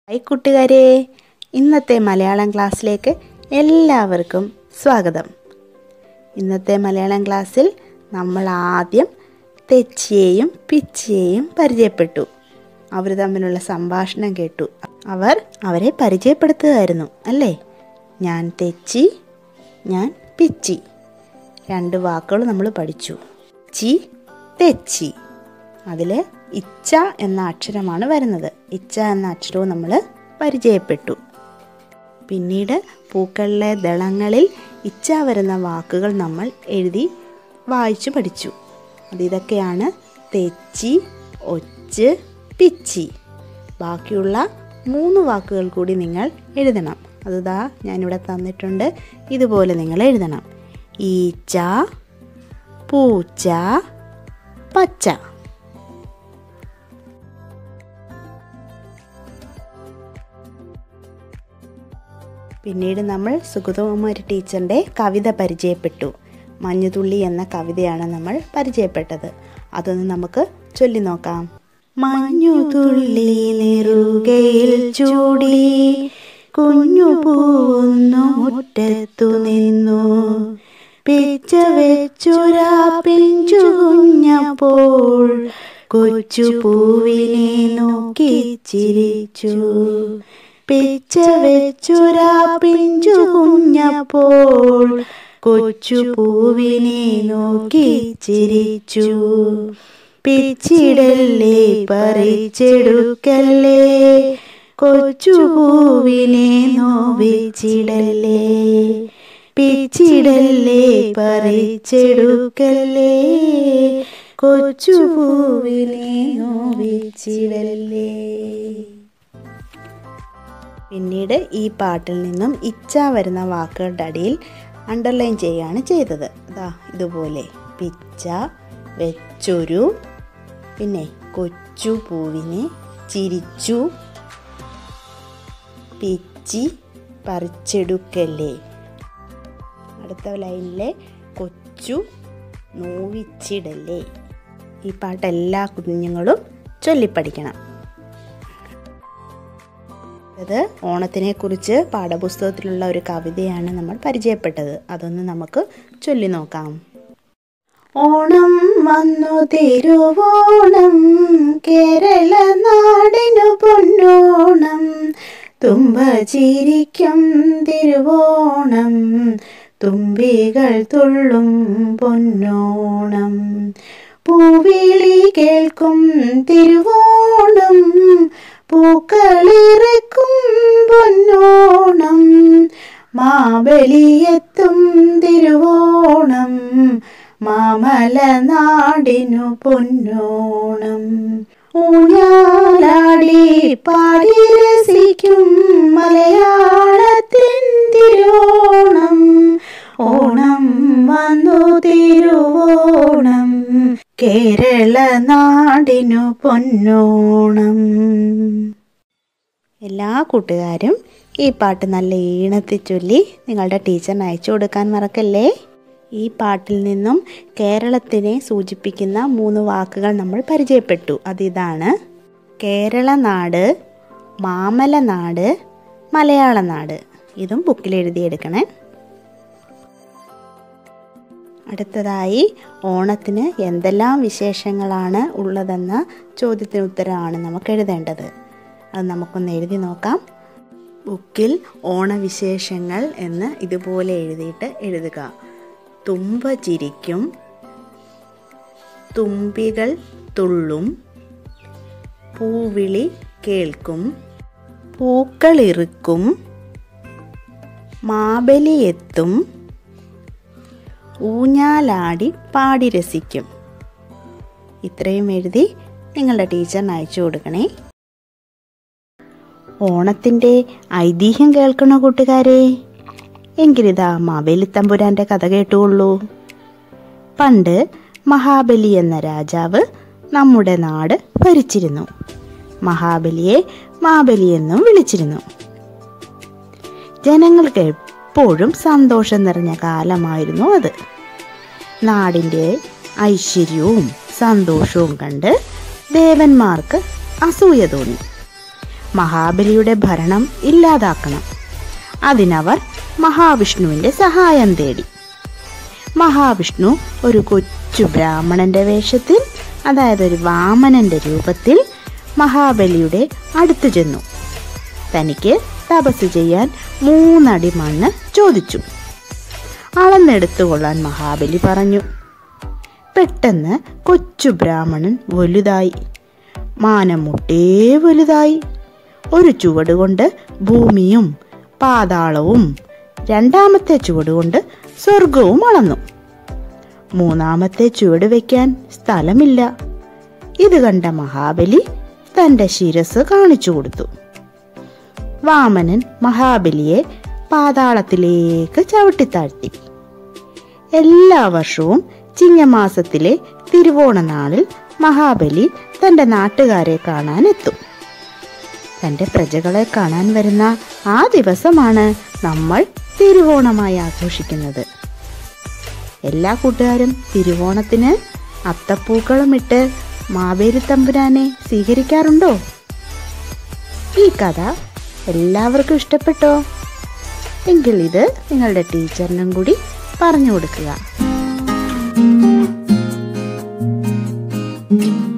hi കൂട്ടുകാരെ ഇന്നത്തെ മലയാളം ക്ലാസ്സിലേക്ക് എല്ലാവർക്കും സ്വാഗതം ഇന്നത്തെ മലയാളം ക്ലാസ്സിൽ നമ്മൾ ആദ്യം തെച്ചിയെയും പിച്ചിയെയും പരിചയപ്പെട്ടു അവർ തമ്മിലുള്ള സംഭാഷണം കേട്ടു അവർ അവരെ പരിചയപ്പെടുത്തുകയായിരുന്നു അല്ലേ ഞാൻ തെച്ചി ഞാൻ പിച്ചി രണ്ട് വാക്കുകൾ നമ്മൾ പഠിച്ചു ചി തെച്ചി അതിൽ ഇച്ച എന്ന അക്ഷരമാണ് വരുന്നത് ഇച്ച എന്ന അക്ഷരവും നമ്മൾ പരിചയപ്പെട്ടു പിന്നീട് പൂക്കളിലെ ദളങ്ങളിൽ ഇച്ച വരുന്ന വാക്കുകൾ നമ്മൾ എഴുതി വായിച്ചു പഠിച്ചു അത് ഇതൊക്കെയാണ് തെച്ചി ഒച്ച് പിച്ചി ബാക്കിയുള്ള മൂന്ന് വാക്കുകൾ കൂടി നിങ്ങൾ എഴുതണം അതുതാ ഞാനിവിടെ തന്നിട്ടുണ്ട് ഇതുപോലെ നിങ്ങൾ എഴുതണം ഈച്ച പൂച്ച പച്ച പിന്നീട് നമ്മൾ സുഗതകുമാരി ടീച്ചറിൻ്റെ കവിത പരിചയപ്പെട്ടു മഞ്ഞുതുള്ളി എന്ന കവിതയാണ് നമ്മൾ പരിചയപ്പെട്ടത് അതൊന്ന് നമുക്ക് ചൊല്ലി നോക്കാം മഞ്ഞുതുള്ളി നെറുകയിൽ ചൂടി കുഞ്ഞു പൂന്നു മുറ്റത്തു നിന്നു പിച്ച വെച്ചൊരാ പിഞ്ചു കുഞ്ഞപ്പോൾ കൊച്ചു പൂവിനെ നോക്കി ചിരിച്ചു പിച്ച വെച്ചൊരാ പിഞ്ചു കുഞ്ഞപ്പോൾ കൊച്ചു പൂവിനെ നോക്കി ചിരിച്ചു പിച്ചിടല്ലേ പറിച്ചെടുക്കല്ലേ കൊച്ചു പൂവിനെ നോവിച്ചിടല്ലേ പിച്ചിടല്ലേ പറിച്ചെടുക്കല്ലേ കൊച്ചു പൂവിനെ നോവിച്ചിടല്ലേ പിന്നീട് ഈ പാട്ടിൽ നിന്നും ഇച്ച വരുന്ന വാക്കുകളുടെ അടിയിൽ അണ്ടർലൈൻ ചെയ്യുകയാണ് ചെയ്തത് അതാ ഇതുപോലെ പിച്ച വെച്ചൊരു പിന്നെ കൊച്ചു പൂവിനെ ചിരിച്ചു പിച്ചി പറിച്ചെടുക്കല്ലേ അടുത്ത ലൈനിലെ കൊച്ചു നോവിച്ചിടല്ലേ ഈ പാട്ട് എല്ലാ കുഞ്ഞുങ്ങളും ചൊല്ലിപ്പഠിക്കണം അത് ഓണത്തിനെ കുറിച്ച് പാഠപുസ്തകത്തിലുള്ള ഒരു കവിതയാണ് നമ്മൾ പരിചയപ്പെട്ടത് അതൊന്ന് നമുക്ക് ചൊല്ലി നോക്കാം ഓണം വന്നു തിരുവോണം കേരള നാടിനു പൊന്നോണം തുമ്പ ചിരിക്കും തിരുവോണം തുമ്പികൾ തുള്ളും പൊന്നോണം പൂവിളി കേൾക്കും തിരുവോണം പൂക്കളിറക്കും പൊന്നോണം മാബലിയെത്തും തിരുവോണം മാമല നാടിനു പൊന്നോണം ഊഞ്ഞാലാടി പാടി രസിക്കും മലയാളത്തിൻ തിരുവോണം ഓണം വന്നു തിരുവോണം കേരള നാടിനു പൊന്നോണം എല്ലാ കൂട്ടുകാരും ഈ പാട്ട് നല്ല ഈണത്തിൽ ചൊല്ലി നിങ്ങളുടെ ടീച്ചറിന് അയച്ചു കൊടുക്കാൻ മറക്കല്ലേ ഈ പാട്ടിൽ നിന്നും കേരളത്തിനെ സൂചിപ്പിക്കുന്ന മൂന്ന് വാക്കുകൾ നമ്മൾ പരിചയപ്പെട്ടു അതിതാണ് കേരള നാട് മാമല നാട് മലയാള നാട് ഇതും ബുക്കിൽ എഴുതിയെടുക്കണേ അടുത്തതായി ഓണത്തിന് എന്തെല്ലാം വിശേഷങ്ങളാണ് ഉള്ളതെന്ന ചോദ്യത്തിന് ഉത്തരമാണ് നമുക്ക് എഴുതേണ്ടത് അത് നമുക്കൊന്ന് എഴുതി നോക്കാം ബുക്കിൽ ഓണവിശേഷങ്ങൾ എന്ന് ഇതുപോലെ എഴുതിയിട്ട് എഴുതുക തുമ്പ ചിരിക്കും തുമ്പികൾ തുള്ളും പൂവിളി കേൾക്കും പൂക്കളിറുക്കും മാബലി എത്തും ഊഞ്ഞാലാടി പാടി രസിക്കും ഇത്രയും എഴുതി നിങ്ങളുടെ ടീച്ചറിന് അയച്ചു കൊടുക്കണേ ഓണത്തിൻ്റെ ഐതിഹ്യം കേൾക്കണോ കൂട്ടുകാരെ എങ്കിലിതാ മാവേലി തമ്പുരാൻ്റെ കഥ കേട്ടുള്ളൂ പണ്ട് മഹാബലി എന്ന രാജാവ് നമ്മുടെ നാട് ഭരിച്ചിരുന്നു മഹാബലിയെ മാബലി എന്നും വിളിച്ചിരുന്നു ജനങ്ങൾക്ക് എപ്പോഴും സന്തോഷം നിറഞ്ഞ കാലമായിരുന്നു അത് നാടിൻ്റെ ഐശ്വര്യവും സന്തോഷവും കണ്ട് ദേവന്മാർക്ക് അസൂയ തോന്നി മഹാബലിയുടെ ഭരണം ഇല്ലാതാക്കണം അതിനവർ മഹാവിഷ്ണുവിൻ്റെ സഹായം തേടി മഹാവിഷ്ണു ഒരു കൊച്ചു ബ്രാഹ്മണന്റെ വേഷത്തിൽ അതായത് ഒരു വാമനന്റെ രൂപത്തിൽ മഹാബലിയുടെ അടുത്തു ചെന്നു തനിക്ക് തപസ് ചെയ്യാൻ മൂന്നടി മണ്ണ് ചോദിച്ചു അളന്നെടുത്തുകൊള്ളാൻ മഹാബലി പറഞ്ഞു പെട്ടെന്ന് കൊച്ചു ബ്രാഹ്മണൻ വലുതായി മാനം മുട്ടേ വലുതായി ഒരു ചുവട് കൊണ്ട് ഭൂമിയും പാതാളവും രണ്ടാമത്തെ ചുവട് കൊണ്ട് സ്വർഗവും അളന്നു മൂന്നാമത്തെ ചുവട് വയ്ക്കാൻ സ്ഥലമില്ല ഇത് കണ്ട മഹാബലി തന്റെ ശിരസ് കാണിച്ചു കൊടുത്തു വാമനൻ മഹാബലിയെ പാതാളത്തിലേക്ക് ചവിട്ടിത്താഴ്ത്തി എല്ലാ വർഷവും ചിങ്ങമാസത്തിലെ തിരുവോണ നാളിൽ മഹാബലി തന്റെ നാട്ടുകാരെ കാണാൻ എത്തും തന്റെ പ്രജകളെ കാണാൻ വരുന്ന ആ ദിവസമാണ് നമ്മൾ തിരുവോണമായി ആഘോഷിക്കുന്നത് എല്ലാ കൂട്ടുകാരും തിരുവോണത്തിന് അത്തപ്പൂക്കളം ഇട്ട് മാവേലി തമ്പുരാനെ സ്വീകരിക്കാറുണ്ടോ ഈ കഥ എല്ലാവർക്കും ഇഷ്ടപ്പെട്ടോ എങ്കിൽ ഇത് നിങ്ങളുടെ ടീച്ചറിനും കൂടി പറഞ്ഞു കൊടുക്കുക